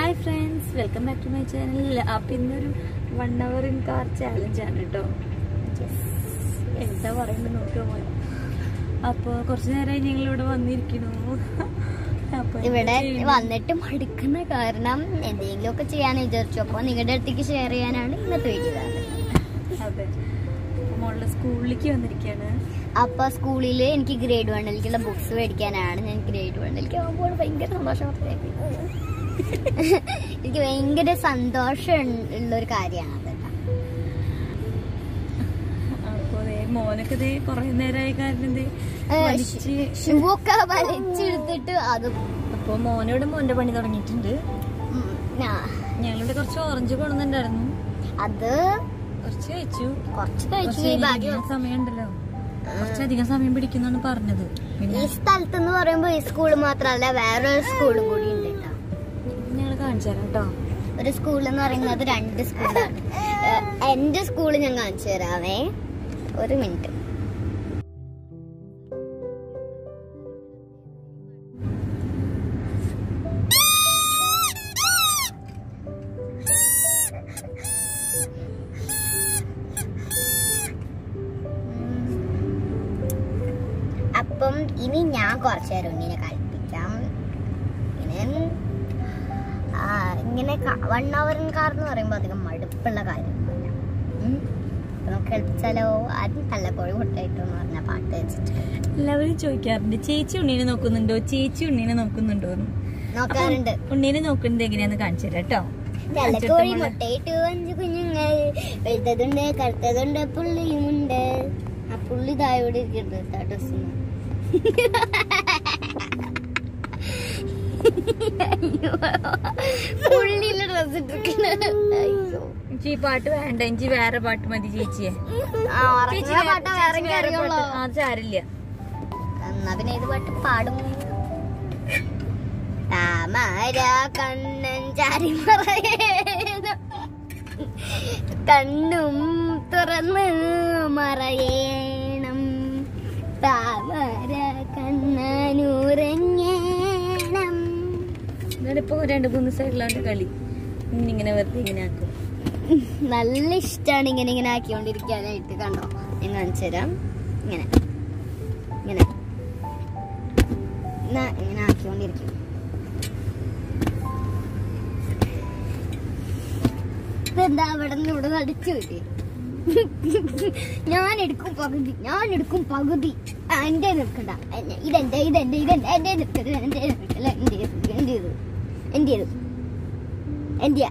Hi friends welcome back to my channel അപ്പം ഇന്നൊരു one hour in car challenge ആണ് കേട്ടോ എന്താ പറയുന്നത് നോക്കുക മോൻ അപ്പോൾ കുറച്ച് നേരമായി ഞങ്ങൾ ഇവിടെ വന്നിരിക്കണു അപ്പോൾ ഇവിടെ വന്നിട്ട് മടുക്കുന്ന കാരണം എന്തെങ്കിലുമൊക്കെ ചെയ്യാന്ന് വിചാരിച്ചു അപ്പൊ നിങ്ങളുടെ അടുത്തേക്ക് ഷെയർ ചെയ്യാനാണ് ഇന്നത്തെ വീഡിയോ അതെ അപ്പോൾ മോളുടെ സ്കൂളിലേക്ക് വന്നിരിക്കുകയാണ് അപ്പൊ സ്കൂളിൽ എനിക്ക് ഗ്രേഡ് വണ്ണിലേക്കുള്ള ബുക്സ് മേടിക്കാനാണ് ഞാൻ ഗ്രേഡ് വണ്ണിലേക്ക് ആകുമ്പോൾ ഭയങ്കര സന്തോഷം എനിക്ക് ഭയങ്കര സന്തോഷം ഉള്ള ഒരു കാര്യമാണ് അത് അപ്പോൾ ദേ മോനൊക്കെ ദേ കുറേ നേരമായ കാരണം ദേ വലിച്ച് ഷൂ ഒക്കെ വലിച്ചെടുത്തിട്ട് അത് അപ്പോൾ മോനോട് മോൻ്റെ പണി തുടങ്ങിയിട്ടുണ്ട് ഉം, ഞാ- ഞങ്ങളിവിടെ കുറച്ച് ഓറഞ്ച് കൊണ്ടുവന്നിട്ടുണ്ടായിരുന്നു അത് കുറച്ച് കഴിച്ചു കുറച്ച് കുറച്ച് കഴിച്ചു ബാക്കി ഇരിക്കാൻ സമയമുണ്ടല്ലോ കുറച്ചധികം സമയം പിടിക്കുന്നാണ് പറഞ്ഞത് ഈ പിന്നെ സ്ഥലത്ത് എന്ന് പറയുമ്പോ ഈ സ്കൂൾ മാത്രല്ല വേറൊരു സ്കൂളും കൂടി ഉണ്ട് കേട്ടോ ഞങ്ങൾ കാണിച്ചു തരാം കേട്ടോ ഒരു സ്കൂൾ എന്ന് പറയുന്നത് രണ്ട് സ്കൂളാണ് ഏഹ് എന്റെ സ്കൂൾ ഞാൻ കാണിച്ചു തരാവേ ഒരു മിനിറ്റ് അപ്പം ഇനി ഞാൻ കുറച്ചു നേരം ഇങ്ങനെ കളിപ്പിക്കാം ഇങ്ങനെ ആ, ഇങ്ങനെ വൺ അവർ കാർ എന്ന് പറയുമ്പോൾ അധികം മടുപ്പുള്ള കാര്യമൊന്നുമില്ല ഉം. അപ്പൊ നമുക്ക് കളിപ്പിച്ചാലോ ആദ്യം കള്ളക്കോഴി മുട്ടായിട്ടോ എന്ന് പറഞ്ഞ പാട്ട് വെച്ചിട്ട് എല്ലാവരും ചോദിക്കാറുണ്ട് ചേച്ചി ഉണ്ണീനെ നോക്കുന്നുണ്ടോ ചേച്ചി ഉണ്ണീനെ നോക്കുന്നുണ്ടോ എന്ന്. നോക്കാറുണ്ട് ഉണ്ണീനെ നോക്കുന്നത് എങ്ങനെയാന്ന് കാണിച്ചു തരാം കേട്ടോ കള്ളക്കോഴി മുട്ടയിട്ട് അഞ്ച് കുഞ്ഞുങ്ങൾ വെളുത്തതുണ്ട് കറുത്തതുണ്ട് പുള്ളിയുമുണ്ട് ആ പുള്ളി തായോടെ ഇരിക്കുന്നുണ്ട് കേട്ടോ ഡ്രസ്സിന് പുള്ളിയിലെ ഡ്രസ് ഇട്ടിരിക്കുന്നത് അയ്യോ എനിക്ക് ഈ പാട്ട് വേണ്ട എനിക്ക് വേറെ പാട്ട് മതി ചേച്ചിയെ ആ ചേച്ചി ഉറങ്ങുന്ന വേറെ- പാട്ടാ വേറെ ചേച്ചി വേറെ അറിയുള്ളൂ പാട്ട് ആ, അത് സാരില്ല എന്നാ പിന്നെ ഏത് പാട്ട് പാടും താമര കണ്ണൻ ചാരി മറയേണം കണ്ണും തുറന്ന് മറയേണം താമര കണ്ണനുറങ്ങേണം ഇപ്പൊ രണ്ട് മൂന്ന് സൈഡിലാണ്ട് കളി ഇങ്ങനെ വെറുതെ ഇങ്ങനെ ആക്കും നല്ല ഇഷ്ടമാണ് ഇങ്ങനെ ഇങ്ങനെ ആക്കിക്കൊണ്ടിരിക്കാനായിട്ട് കണ്ടോ ഞാൻ കാണിച്ചു തരാം ഇങ്ങനെ ഇങ്ങനെ എന്നാ ഇങ്ങനെ ആക്കിക്കൊണ്ടിരിക്കും ഇതെന്താ അവിടെ നിന്ന് ഇവിടെ നടിച്ചു കിട്ടി ഞാൻ എടുക്കും പകുതി ഞാൻ എടുക്കും പകുതി ആ, എന്റെ നിൽക്കണ്ട എന്നെ- ഇതെന്റെ ഇതെന്റെ ഇതെന്റെ എന്റെ നിൽക്കരുത് എന്റെ നിൽക്കല്ല എന്റേത് എന്റേത് എന്റേത് എന്റെയാ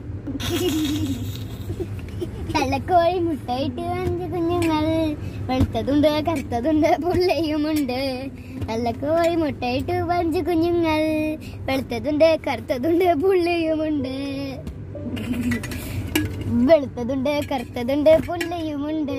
തലക്കോഴി മുട്ടയിട്ട് അഞ്ച് കുഞ്ഞുങ്ങൾ വെളുത്തതുണ്ട് കറുത്തതുണ്ട് പുള്ളയുമുണ്ട് തലക്കോഴി മുട്ടയിട്ട് അഞ്ച് കുഞ്ഞുങ്ങൾ വെളുത്തതുണ്ട് കറുത്തതുണ്ട് പുള്ളയുമുണ്ട് വെളുത്തതുണ്ട് കറുത്തതുണ്ട് പുള്ളയുമുണ്ട്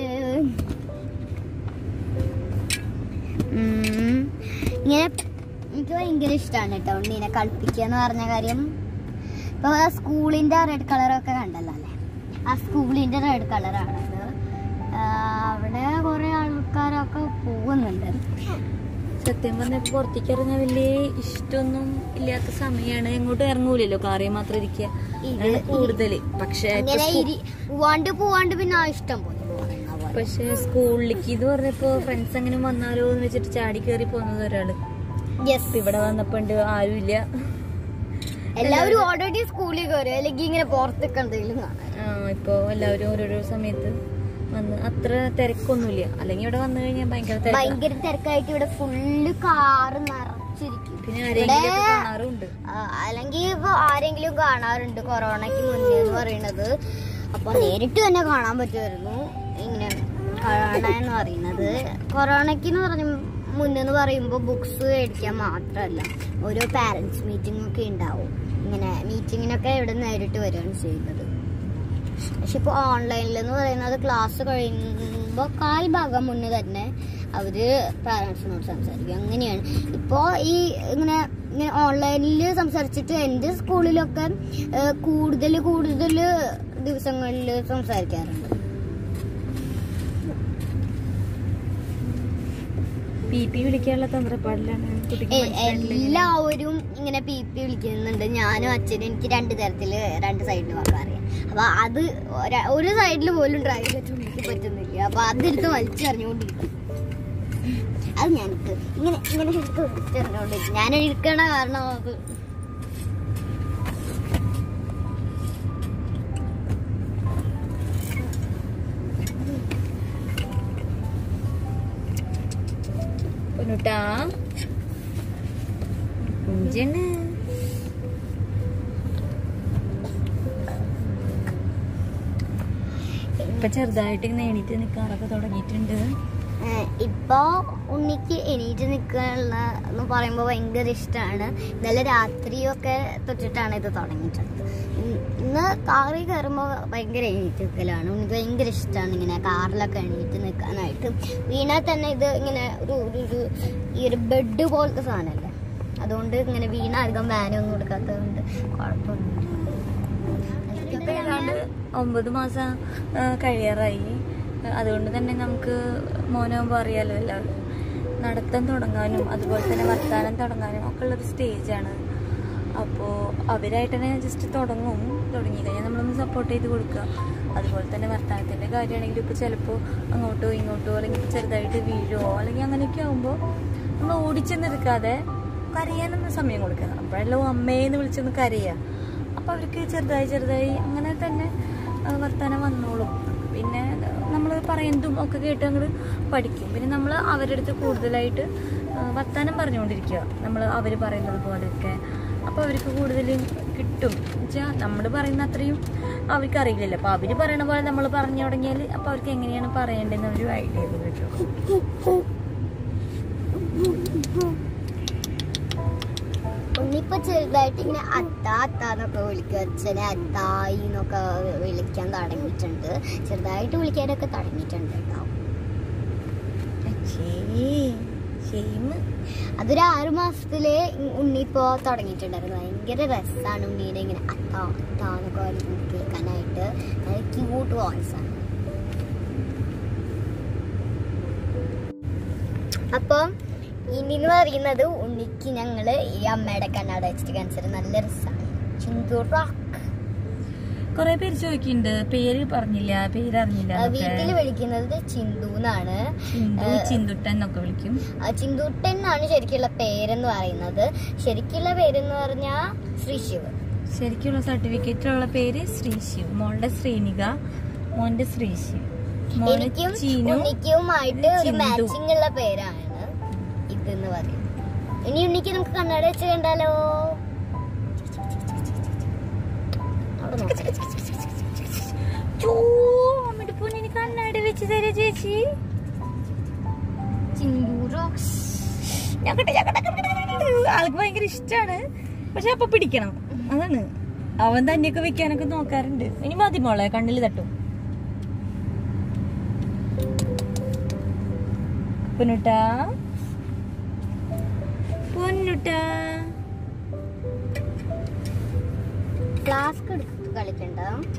ഉം. ഇങ്ങനെ എനിക്ക് ഭയങ്കര ഇഷ്ടമാണ് കേട്ടോ ഉണ്ണീനെ കളിപ്പിക്കുക എന്ന് പറഞ്ഞ കാര്യം ഇപ്പൊ ആ സ്കൂളിന്റെ റെഡ് കളറൊക്കെ കണ്ടല്ലോ അല്ലേ ആ സ്കൂളിന്റെ റെഡ് കളറാണത് അവിടെ കുറെ ആൾക്കാരൊക്കെ പോകുന്നുണ്ട് സത്യം പറഞ്ഞ പുറത്തേക്ക് ഇറങ്ങാൻ വലിയ ഇഷ്ടമൊന്നും ഇല്ലാത്ത സമയമാണ് എങ്ങോട്ടും ഇറങ്ങൂലല്ലോ കാറിൽ മാത്രം ഇരിക്കുക ഇത് അതാണ് കൂടുതല് പക്ഷെ ഇപ്പൊ ഇങ്ങനെ സ്കൂ- ഇരി പോവാണ്ട് പോവാണ്ട് പിന്നെ ആ ഇഷ്ടം പോലെ പോകുന്ന പോലെ. പക്ഷെ സ്കൂളിലേക്ക് ഇത് പറഞ്ഞപ്പോ ഫ്രണ്ട്സ് അങ്ങനെ വന്നാലോ എന്ന് വെച്ചിട്ട് ചാടി കയറി പോകുന്നത് ഒരാള് Yes. ഇപ്പൊ ഇവിടെ വന്നപ്പോ ഉണ്ട് ആരുമില്ല എല്ലാവരും ഓൾറെഡി സ്കൂളിൽ കയറും അല്ലെങ്കിൽ ഇങ്ങനെ പുറത്തൊക്കെ എന്തെങ്കിലും കാണാം ആ, ഇപ്പൊ എല്ലാവരും ഓരോരോ സമയത്ത് വന്ന് അത്ര തിരക്കൊന്നുമില്ല അല്ലെങ്കിൽ ഇവിടെ വന്നു കഴിഞ്ഞാൽ ഭയങ്കര തിരക്കാ. ഭയങ്കര തിരക്കായിട്ട് ഇവിടെ ഫുള്ള് കാറ് നിറച്ചിരിക്കും പിന്നെ ആരെങ്കിലും ഇവിടെ- കാണാറുണ്ട് ആ, അല്ലെങ്കിൽ ഇപ്പൊ ആരെങ്കിലും കാണാറുണ്ട് കൊറോണയ്ക്ക് മുന്നേ എന്ന് പറയുന്നത് അപ്പൊ നേരിട്ട് തന്നെ കാണാൻ പറ്റുമായിരുന്നു ഇങ്ങനെ കൊറോണ എന്ന് പറയുന്നത് കൊറോണയ്ക്ക് എന്ന് പറഞ്ഞ മുന്നെന്ന് പറയുമ്പോൾ ബുക്സ് മേടിക്കാൻ മാത്രമല്ല ഓരോ പാരന്റ്സ് മീറ്റിംഗ് ഒക്കെ ഉണ്ടാവും ഇങ്ങനെ മീറ്റിങ്ങിനൊക്കെ ഇവിടെ നേരിട്ട് വരികയാണ് ചെയ്യുന്നത് പക്ഷെ ഇപ്പോൾ ഓൺലൈനിൽ എന്ന് പറയുന്നത് ക്ലാസ് കഴിയുമ്പോൾ കാൽ ഭാഗം മുന്നേ തന്നെ അവര് പാരൻസിനോട് സംസാരിക്കും അങ്ങനെയാണ് ഇപ്പോൾ ഈ ഇങ്ങനെ ഇങ്ങനെ ഓൺലൈനിൽ സംസാരിച്ചിട്ട് എൻ്റെ സ്കൂളിലൊക്കെ കൂടുതൽ കൂടുതൽ ദിവസങ്ങളിൽ സംസാരിക്കാറുണ്ട് പി പി വിളിക്കാനുള്ള തന്ത്രപ്പാടിലാണ് കുട്ടിക്ക് എ- മനസ്സിലായിട്ടില്ല ഇങ്ങനെ. എല്ലാവരും ഇങ്ങനെ പി പി വിളിക്കുന്നുണ്ട് ഞാനും അച്ഛനും എനിക്ക് രണ്ട് തരത്തില് രണ്ട് സൈഡിൽ വെക്കാൻ അറിയാം അപ്പൊ അത് ഒര- ഒരു സൈഡിൽ പോലും ഡ്രൈവ് ചെയ്തിട്ട് എനിക്ക് പറ്റുന്നില്ല അപ്പൊ അതെടുത്ത് വലിച്ചെറിഞ്ഞുകൊണ്ടിരിക്കും അത് ഞാനിട്ട് ഇങ്ങനെ ഇങ്ങനെ എടുത്ത് വലിച്ചെറിഞ്ഞുകൊണ്ടിരിക്കും ഞാൻ ഇരിക്കണ കാരണം അത് പൊന്നുട്ടാ കുഞ്ചണ് ഇപ്പൊ ചെറുതായിട്ട് ഇങ്ങനെ എണീറ്റ് നിക്കാറൊക്കെ തുടങ്ങിയിട്ടുണ്ട് ഏഹ് ഇപ്പൊ ഉണ്ണിക്ക് എണീറ്റ് നിൽക്കാനുള്ള എന്ന് പറയുമ്പോൾ ഭയങ്കര ഇഷ്ടമാണ് ഇന്നലെ രാത്രിയൊക്കെ തൊട്ടിട്ടാണ് ഇത് തുടങ്ങിയിട്ടുള്ളത് ഇന്ന് ഇന്ന് കാറിൽ കയറുമ്പോൾ ഭയങ്കര എണീറ്റ് നിൽക്കലാണ് ഉണ്ണിക്ക് ഭയങ്കര ഇഷ്ടമാണ് ഇങ്ങനെ കാറിലൊക്കെ എണീറ്റ് നിൽക്കാനായിട്ട് വീണാൽ തന്നെ ഇത് ഇങ്ങനെ ഒരു ഒരു ഒരു ഈ ഒരു ബെഡ് പോലത്തെ സാധനമല്ലേ അതുകൊണ്ട് ഇങ്ങനെ വീണ അധികം വാനൊന്നും കൊടുക്കാത്തത് കൊണ്ട് കുഴപ്പമൊന്നുമില്ല ഇപ്പൊ ഏതാണ്ട് ഒമ്പത് മാസം ആ, കഴിയാറായി അതുകൊണ്ട് തന്നെ നമുക്ക് മോനാകുമ്പോൾ അറിയാലോ എല്ലാവരും നടത്തം തുടങ്ങാനും അതുപോലെ തന്നെ വർത്താനം തുടങ്ങാനും ഒക്കെ ഉള്ളൊരു സ്റ്റേജാണ് അപ്പോൾ അവരായിട്ട് തന്നെ ജസ്റ്റ് തുടങ്ങും തുടങ്ങി കഴിഞ്ഞാൽ നമ്മളൊന്ന് സപ്പോർട്ട് ചെയ്ത് കൊടുക്കുക അതുപോലെ തന്നെ വർത്തമാനത്തിൻ്റെ കാര്യമാണെങ്കിൽ ഇപ്പോൾ ചിലപ്പോൾ അങ്ങോട്ടോ ഇങ്ങോട്ടോ അല്ലെങ്കിൽ ഇപ്പോൾ ചെറുതായിട്ട് വീഴുമോ അല്ലെങ്കിൽ അങ്ങനെയൊക്കെ ആകുമ്പോൾ നമ്മൾ ഓടിച്ചെന്നെടുക്കാതെ കരയാനൊന്ന് സമയം കൊടുക്കുക അപ്പോഴല്ലോ അമ്മേന്ന് വിളിച്ചൊന്ന് കരയുക അപ്പോൾ അവർക്ക് ചെറുതായി ചെറുതായി അങ്ങനെ തന്നെ ആ, വർത്താനം വന്നോളും പിന്നെ നമ്മൾ പറയുന്നതും ഒക്കെ കേട്ട് അങ്ങോട്ട് പഠിക്കും പിന്നെ നമ്മൾ അവരുടെ അടുത്ത് കൂടുതലായിട്ട് ആ, വർത്താനം പറഞ്ഞുകൊണ്ടിരിക്കുക നമ്മൾ അവർ പറയുന്നത് പോലെയൊക്കെ അപ്പോൾ അവർക്ക് കൂടുതൽ കിട്ടും വെച്ചാൽ നമ്മൾ പറയുന്ന അത്രയും അവർക്ക് അറിയില്ലല്ലോ അപ്പോൾ അവർ പറയണ പോലെ നമ്മൾ പറഞ്ഞു തുടങ്ങിയാൽ അപ്പോൾ അവർക്ക് എങ്ങനെയാണ് പറയേണ്ടതെന്നൊരു ഐഡിയ കിട്ടും ഉണ്ണിപ്പോ ചെറുതായിട്ട് ഇങ്ങനെ അത്ത അത്ത എന്നൊക്കെ വിളിക്കും അച്ഛനെ അത്തായി എന്നൊക്കെ വിളിക്കാൻ തുടങ്ങിയിട്ടുണ്ട് ചെറുതായിട്ട് വിളിക്കാനൊക്കെ തുടങ്ങിയിട്ടുണ്ട് കേട്ടോ ഷെയിമ് അതൊരു ആറു മാസത്തില് ഉണ്ണിപ്പോ തുടങ്ങിയിട്ടുണ്ടായിരുന്നു ഭയങ്കര രസമാണ് ഉണ്ണീനെ ഇങ്ങനെ അത്ത അത്ത എന്നൊക്കെ വിളിക്കുന്നത് കേൾക്കാനായിട്ട് നല്ല ക്യൂട്ട് വോയിസ് ആണ് അപ്പം ഇനി എന്ന് പറയുന്നത് ഉണ്ണിക്ക് ഞങ്ങള് ഈ അമ്മയുടെ കണ്ണാട വെച്ചിട്ട് കാണിച്ചത് നല്ല രസമാണ് ചിന്തു റോക്ക് കുറെ പേര് ചോദിക്കുന്നുണ്ട് പേര് പറഞ്ഞില്ല പേര് അറിഞ്ഞില്ല വീട്ടിൽ വിളിക്കുന്നത് ചിന്തു എന്നാണ് ചിന്തു ചിന്തുട്ടൻ എന്നൊക്കെ വിളിക്കും ആ, ചിന്തൂട്ടൻ എന്നാണ് ശരിക്കുള്ള പേരെന്ന് പറയുന്നത് ശരിക്കുള്ള പേരെന്ന് പറഞ്ഞാൽ ശ്രീ ശിവ് ശരിക്കുള്ള സർട്ടിഫിക്കറ്റിലുള്ള പേര് ശ്രീശിവ് മോളുടെ ശ്രീനിക മോന്റെ ശ്രീശിവ് മോന് എനിക്കും ചീനു ഉണ്ണിക്കുമായിട്ട് ഒരു ചിന്തു. മാച്ചിങ് ഉള്ള പേരാണ് ഇതെന്ന് പറയുന്നത് ഇനി ഉണ്ണിക്ക് നമുക്ക് കണ്ണാട വെച്ച് കണ്ടാലോ അവിടെ നോക്ക്. ചോ, അമ്മയുടെ പൊന്നിന് കണ്ണാടി വെച്ച് തരാ ചേച്ചി ചിന്തു റോക്സ് ഞങ്ങട്ടെ, ഞങ്ങട്ടെ, ഞങ്ങട്ടെ, ഞങ്ങട്ടെ. ആൾക്ക് ഭയങ്കര ഇഷ്ടാണ് പക്ഷെ അപ്പൊ പിടിക്കണം അതാണ് അവൻ തന്നെയൊക്കെ വെക്കാനൊക്കെ നോക്കാറുണ്ട് ഇനി മതി മോളെ കണ്ണിൽ തട്ടും പൊന്നുട്ടാ പൊന്നുട്ടാ ഫ്ലാസ്ക് എടുത്ത് കളിക്കണ്ട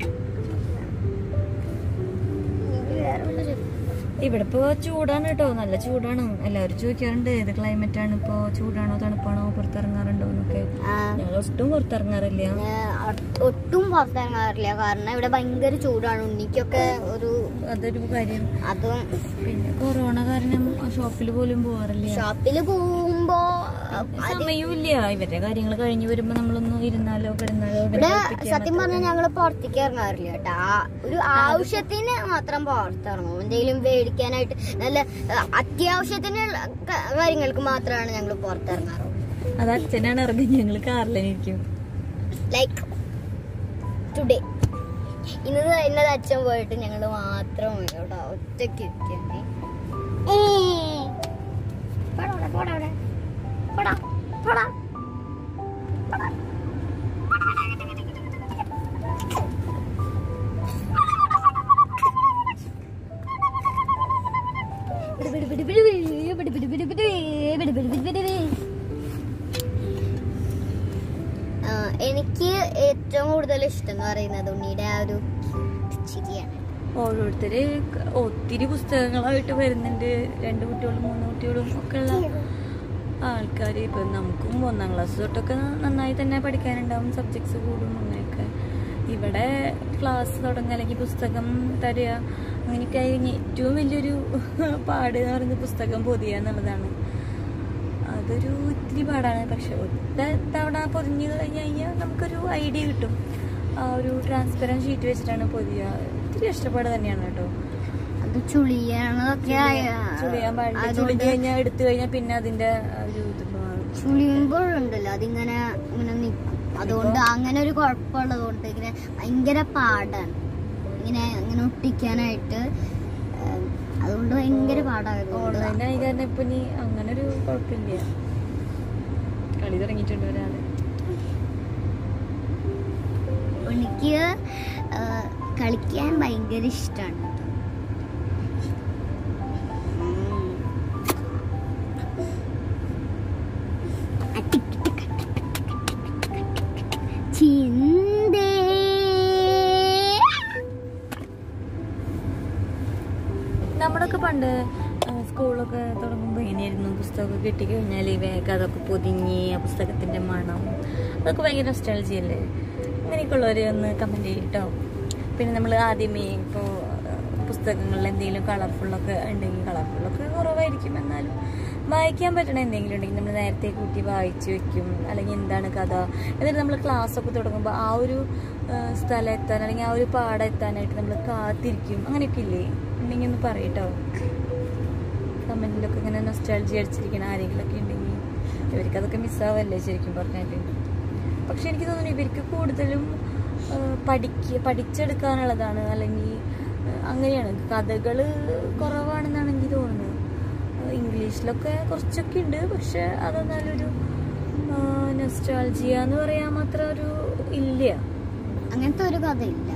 ഇത് വേറെ വല്ല ചെ- ഇവിടെ ഇപ്പോ ചൂടാണ് കേട്ടോ നല്ല ചൂടാണ് എല്ലാവരും ചോദിക്കാറുണ്ട് ഏത് ക്ലൈമറ്റ് ആണ് ഇപ്പോ ചൂടാണോ തണുപ്പാണോ പുറത്തിറങ്ങാറുണ്ടോ എന്നൊക്കെ ആ, ഞങ്ങൾ ഒട്ടും പുറത്തിറങ്ങാറില്ല ഞാൻ ഒ- ഒട്ടും പുറത്തിറങ്ങാറില്ല കാരണം ഇവിടെ ഭയങ്കര ചൂടാണ് ഉണ്ണിക്കൊക്കെ ഒരു അതൊരു കാര്യം അതും പിന്നെ കൊറോണ കാരണം ഷോപ്പിൽ പോലും പോവാറില്ല ഷോപ്പിൽ പോകുമ്പോ സമയമില്ല ഇവരുടെ കാര്യങ്ങൾ കഴിഞ്ഞു വരുമ്പോ നമ്മളൊന്ന് ഇരുന്നാലോ കിടന്നാലോ ഇവരെ ഇവിടെ കളിപ്പിക്കാൻ സത്യം പറഞ്ഞാൽ പറ്റാതെ. ഞങ്ങള് പുറത്തേക്ക് ഇറങ്ങാറില്ല കേട്ടോ ആ- ഒരു ആവശ്യത്തിന് മാത്രം പുറത്തിറങ്ങും എന്തെങ്കിലും മേടിക്കാനായിട്ട് നല്ല ആ, അത്യാവശ്യത്തിനുള്ള ക- കാര്യങ്ങൾക്ക് മാത്രമാണ് ഞങ്ങൾ പുറത്തിറങ്ങാറുള്ളത് അത് അച്ഛനാണ് ഇറങ്ങി ഞങ്ങള് കാറിലിരിക്കും ലൈക്ക് ടുഡേ ഇന്ന് ഇന്നത് അച്ഛൻ പോയിട്ട് ഞങ്ങൾ മാത്രം പോയി കേട്ടോ ഒറ്റയ്ക്ക് ഇരിക്കണേ പോടാ അവിടെ, പോടാ അവിടെ. പോടാ, പോടാ. പോടാ. ബിടി ബിടി ബിടി ബിടി ബിടി ബിടി ബിടി ബിടി ബിടി ബിടി ബിടി ബിടി ബിടി. ആ, എനിക്ക് ഏറ്റവും കൂടുതൽ ഇഷ്ടം എന്ന് പറയുന്നത് ഉണ്ണിയുടെ ആ ഒരു ചിരിയാണ് ഓരോരുത്തര് ക- ഒത്തിരി പുസ്തകങ്ങളായിട്ട് വരുന്നുണ്ട് രണ്ട് കുട്ടികളും മൂന്ന് കുട്ടികളും ഒക്കെ ഉള്ള ആൾക്കാർ ഇപ്പം നമുക്കും ഒന്നാം ക്ലാസ് തൊട്ടൊക്കെ നന്നായി തന്നെ പഠിക്കാനുണ്ടാവും സബ്ജക്ട്സ് കൂടും അങ്ങനെയൊക്കെ ഇവിടെ ക്ലാസ് തുടങ്ങുക അല്ലെങ്കിൽ പുസ്തകം തരിക അങ്ങനെയൊക്കെ ആയി ഏറ്റവും വലിയൊരു പാട് എന്ന് പറയുന്നത് പുസ്തകം പൊതിയുക എന്നുള്ളതാണ് അതൊരു ഇത്തിരി പാടാണ് പക്ഷെ ഒറ്റ തവണ പൊതിഞ്ഞ് കഴിഞ്ഞ് കഴിഞ്ഞാൽ നമുക്കൊരു ഐഡിയ കിട്ടും ആ ഒരു ട്രാൻസ്പെറൻറ്റ് ഷീറ്റ് വെച്ചിട്ടാണ് പൊതിയുക ഇത്തിരി കഷ്ടപ്പാട് തന്നെയാണ് കേട്ടോ അത് ചുളിയണതൊക്കെ ചുളിയാൻ പാടില്ല ചുളിഞ്ഞ് കഴിഞ്ഞാൽ എടുത്തു കഴിഞ്ഞാൽ പിന്നെ അതിന്റെ ആ ഒരു ഇത് മാറും ചുളിയുമ്പോഴുണ്ടല്ലോ അതിങ്ങനെ ഇങ്ങനെ നിൽക്കും അതുകൊണ്ട് അങ്ങനെ ഒരു കുഴപ്പമുള്ളത് കൊണ്ട് ഇങ്ങനെ ഭയങ്കര പാടാണ് ഇങ്ങനെ ഇങ്ങനെ ഒട്ടിക്കാനായിട്ട് ഏം, അതുകൊണ്ട് ഭയങ്കര പാടായതുകൊണ്ട് ഓൺലൈൻ ആയി കാരണം ഇപ്പൊ ഇനി അങ്ങനെ ഒരു കുഴപ്പമില്ല കളി തുടങ്ങിയിട്ടുണ്ട് ഒരാള് എനിക്ക് ആ, കളിക്കാൻ ഭയങ്കര ഇഷ്ടമാണ് ചിന്തേ നമ്മളൊക്കെ പണ്ട് ആ, സ്കൂളൊക്കെ തുടങ്ങുമ്പോൾ എങ്ങനെയായിരുന്നു പുസ്തകമൊക്കെ കിട്ടിക്കഴിഞ്ഞാൽ വേഗം അതൊക്കെ പൊതിഞ്ഞ് ആ പുസ്തകത്തിന്റെ മണം അതൊക്കെ ഭയങ്കര നൊസ്റ്റാളജി അല്ലേ അങ്ങനെയൊക്കെയുള്ളവർ ഒന്ന് കമൻറ്റ് ചെയ്യട്ടോ പിന്നെ നമ്മൾ ആദ്യമേ ഇപ്പോൾ പുസ്തകങ്ങളിൽ എന്തെങ്കിലും കളർഫുള്ളൊക്കെ ഉണ്ടെങ്കിൽ കളർഫുള്ളൊക്കെ കുറവായിരിക്കും എന്നാലും വായിക്കാൻ പറ്റണ എന്തെങ്കിലും ഉണ്ടെങ്കിൽ നമ്മൾ നേരത്തെ കൂട്ടി വായിച്ചു വെക്കും അല്ലെങ്കിൽ എന്താണ് കഥ എന്നിട്ട് നമ്മൾ ക്ലാസ്സൊക്കെ തുടങ്ങുമ്പോൾ ആ ഒരു ആ, സ്ഥലം എത്താൻ അല്ലെങ്കിൽ ആ ഒരു പാഠം എത്താനായിട്ട് നമ്മൾ കാത്തിരിക്കും അങ്ങനെയൊക്കെ ഇല്ലേ ഉണ്ടെങ്കിൽ ഒന്ന് പറയട്ടോ കമൻറ്റിലൊക്കെ ഇങ്ങനെ നൊസ്റ്റാൾജി അടിച്ചിരിക്കണ ആരെങ്കിലുമൊക്കെ ഉണ്ടെങ്കിൽ ഇവർക്ക് അതൊക്കെ മിസ്സാവല്ലേ ശരിക്കും പറഞ്ഞാൽ പക്ഷെ എനിക്ക് തോന്നുന്നു ഇവർക്ക് കൂടുതലും ആ, പഠിക്ക പഠിച്ചെടുക്കാനുള്ളതാണ് അല്ലെങ്കിൽ ആ, അങ്ങനെയാണ് കഥകൾ കുറവാണെന്നാണ് എനിക്ക് തോന്നുന്നത് ആ, ഇംഗ്ലീഷിലൊക്കെ കുറച്ചൊക്കെ ഉണ്ട് പക്ഷെ അതൊന്നാലൊരു നൊസ്റ്റാൾജിയ എന്ന് പറയാൻ മാത്രം ഒരു ഇല്ല അങ്ങനത്തെ ഒരു കഥയില്ല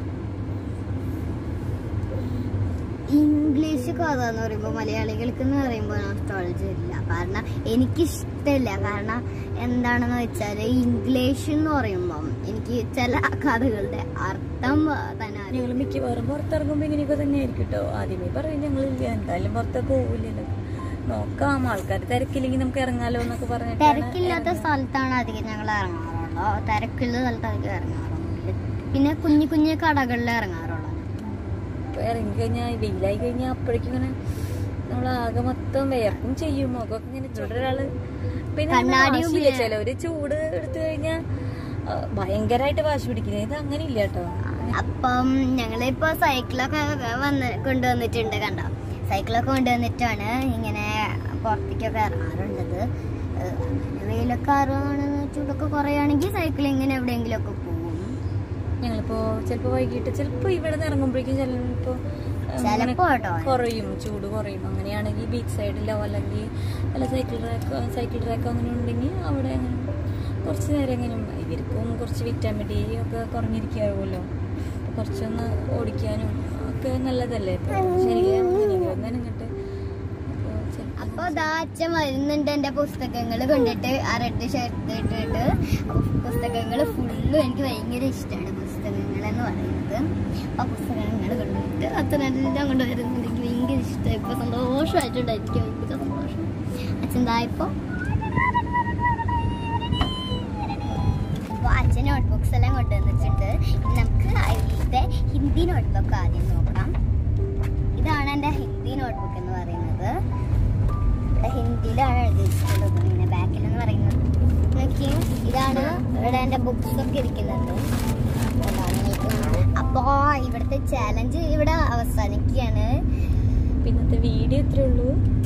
ഇംഗ്ലീഷ് കഥ എന്ന് പറയുമ്പോൾ മലയാളികൾക്ക് എന്ന് പറയുമ്പോൾ നോസ്റ്റോളജി ഇല്ല കാരണം എനിക്കിഷ്ടമില്ല കാരണം എന്താണെന്ന് വെച്ചാൽ ഇംഗ്ലീഷ് എന്ന് പറയുമ്പം എനിക്ക് ചില കഥകളുടെ അർത്ഥം തന്നെ അറിയില്ല. ഞങ്ങൾ മിക്കവാറും പുറത്തിറങ്ങുമ്പോൾ ഇങ്ങനെയൊക്കെ തന്നെ ആയിരിക്കും കേട്ടോ ആദ്യമേ പറയും ഞങ്ങളില്ല എന്തായാലും പുറത്തൊക്കെ പോവില്ലല്ലോ നോക്കാം ആൾക്കാർ തിരക്കില്ലെങ്കിൽ നമുക്ക് ഇറങ്ങാലോ എന്നൊക്കെ പറഞ്ഞിട്ട് തിരക്കില്ലാത്ത സ്ഥലത്താണ് അധികം ഞങ്ങൾ ഇറങ്ങാറുള്ളത് തിരക്കുള്ള സ്ഥലത്ത് അധികം ഇറങ്ങാറൊന്നുമില്ല പിന്നെ കുഞ്ഞു കുഞ്ഞു കടകളിൽ ഇറങ്ങാറുള്ളത് ഇപ്പൊ ഇറങ്ങി കഴിഞ്ഞാൽ വെയിലായി കഴിഞ്ഞാൽ അപ്പോഴേക്കും ഇങ്ങനെ നമ്മൾ ആകെ മൊത്തം വിയർക്കും ചെയ്യും മുഖമൊക്കെ ഇങ്ങനെ ചൂട് ഒരാള് പിന്നെ കണ്ണാടി വാശിയില്ല ഉപയോഗി- ചിലവര് ചൂട് എടുത്തു കഴിഞ്ഞാൽ ഭയങ്കരമായിട്ട് വാശി പിടിക്കുന്നത് ഇത് അങ്ങനെ ഇല്ല കേട്ടോ അപ്പം ഞങ്ങളിപ്പോ സൈക്കിളൊക്കെ വന്ന് കൊണ്ടുവന്നിട്ടുണ്ട് കണ്ടോ സൈക്കിളൊക്കെ കൊണ്ടുവന്നിട്ടാണ് ഇങ്ങനെ പുറത്തേക്കൊക്കെ ഇറങ്ങാറുള്ളത് ഏഹ് അങ്ങനെ വെയിലൊക്കെ അറിയാണെന്ന് ചൂടൊക്കെ കുറയുകയാണെങ്കിൽ സൈക്കിൾ ഇങ്ങനെ എവിടെയെങ്കിലും ഒക്കെ പോകും ഞങ്ങളിപ്പോ ചിലപ്പോ വൈകിട്ട് ചിലപ്പോ ഇവിടെ നിന്ന് ഇറങ്ങുമ്പോഴേക്കും ചിലപ്പോ ചിലപ്പോ കേട്ടോ കുറയും ചൂട് കുറയും അങ്ങനെയാണെങ്കിൽ ബീച്ച് സൈഡിലോ അല്ലെങ്കിൽ വല്ല സൈക്കിൾ ട്രാക്കോ സൈക്കിൾ ട്രാക്കോ അങ്ങനെ ഉണ്ടെങ്കിൽ അവിടെ അങ്ങനെ കുറച്ച് നേരം എങ്ങനെ ഇവർക്കും കുറച്ച് വിറ്റാമിൻ ഡി ഒക്കെ കുറഞ്ഞിരിക്കാറുമല്ലോ അപ്പൊ കുറച്ചൊന്ന് ഓടിക്കാനും ഒക്കെ നല്ലതല്ലേ ഇപ്പൊ ശരീരം നനഞ്ഞിട്ട് അപ്പോൾ ചിലപ്പോൾ അപ്പൊ ദാ അച്ഛൻ വരുന്നുണ്ട് എന്റെ പുസ്തകങ്ങൾ കൊണ്ടിട്ട് ആ റെഡ് ഷർട്ട് ഇട്ടിട്ട് പുസ്തകങ്ങൾ ഫുള്ളും എനിക്ക് ഭയങ്കര ഇഷ്ടമാണ് പുസ്തകങ്ങൾ എന്ന് പറയുന്നത് ആ പുസ്തകങ്ങൾ കൊണ്ടിട്ട് അച്ഛനെല്ലാം കൊണ്ട് വരുന്നുണ്ട് എനിക്ക് ഭയങ്കര ഇഷ്ടമായി ഇപ്പൊ സന്തോഷമായിട്ടുണ്ട് എനിക്ക് ഭയങ്കര സന്തോഷം അച്ഛൻ ദാ ഇപ്പൊ അപ്പോൾ അച്ഛൻ നോട്ട് ബുക്സ് എല്ലാം കൊണ്ടുവന്നിട്ടുണ്ട് ഇനി നമുക്ക് അതിലത്തെ ഹിന്ദി നോട്ട് ബുക്ക് ആദ്യം നോക്കാം ഇതാണ് എൻ്റെ ഹിന്ദി നോട്ട് ബുക്ക് എന്ന് പറയുന്നത് ഇവിടെ ഹിന്ദിയിലാണ് എഴുതിയിട്ടുള്ളത് പിന്നെ ബാക്കിൽ എന്ന് പറയുന്നത് നോക്കി ഇതാണ് ഇവിടെ എൻ്റെ ബുക്സ് ഒക്കെ ഇരിക്കുന്നത് അപ്പോ ഇവിടുത്തെ ചാലഞ്ച് ഇവിടെ അവസാനിക്കുകയാണ് ഇന്നത്തെ വീഡിയോ ഇത്രേ ഉള്ളൂ